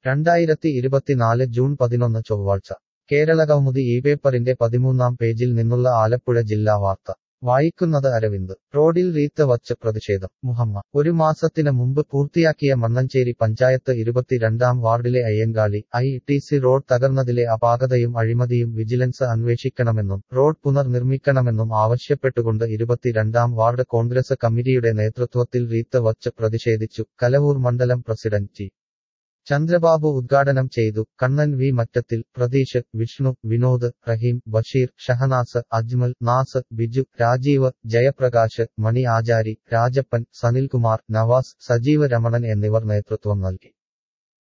രണ്ടായിരത്തി ഇരുപത്തിനാല് ജൂൺ പതിനൊന്ന് ചൊവ്വാഴ്ച കേരളകൗമുദി ഈ പേപ്പറിന്റെ പതിമൂന്നാം പേജിൽ നിന്നുള്ള ആലപ്പുഴ ജില്ലാ വാർത്ത വായിക്കുന്നത് അരവിന്ദ് റോഡിൽ റീത്ത് വച്ച് പ്രതിഷേധം മുഹമ്മ ഒരു മാസത്തിന് മുമ്പ് പൂർത്തിയാക്കിയ മണ്ണഞ്ചേരി പഞ്ചായത്ത് ഇരുപത്തിരണ്ടാം വാർഡിലെ Ayyankali I T C road തകർന്നതിലെ അപാകതയും അഴിമതിയും വിജിലൻസ് അന്വേഷിക്കണമെന്നും റോഡ് പുനർനിർമ്മിക്കണമെന്നും ആവശ്യപ്പെട്ടുകൊണ്ട് ഇരുപത്തിരണ്ടാം വാർഡ് കോൺഗ്രസ് കമ്മിറ്റിയുടെ നേതൃത്വത്തിൽ റീത്ത് വച്ച് പ്രതിഷേധിച്ചു കലവൂർ മണ്ഡലം പ്രസിഡന്റ് ജി ചന്ദ്രബാബു ഉദ്ഘാടനം ചെയ്തു കണ്ണൻ വി മറ്റത്തിൽ പ്രതീഷ് വിഷ്ണു വിനോദ് റഹീം ബഷീർ ഷഹനാസ് അജ്മൽ നാസ് ബിജു രാജീവ് ജയപ്രകാശ് മണി ആചാരി രാജപ്പൻ സനിൽകുമാർ നവാസ് സജീവ് രമണൻ എന്നിവർ നേതൃത്വം നൽകി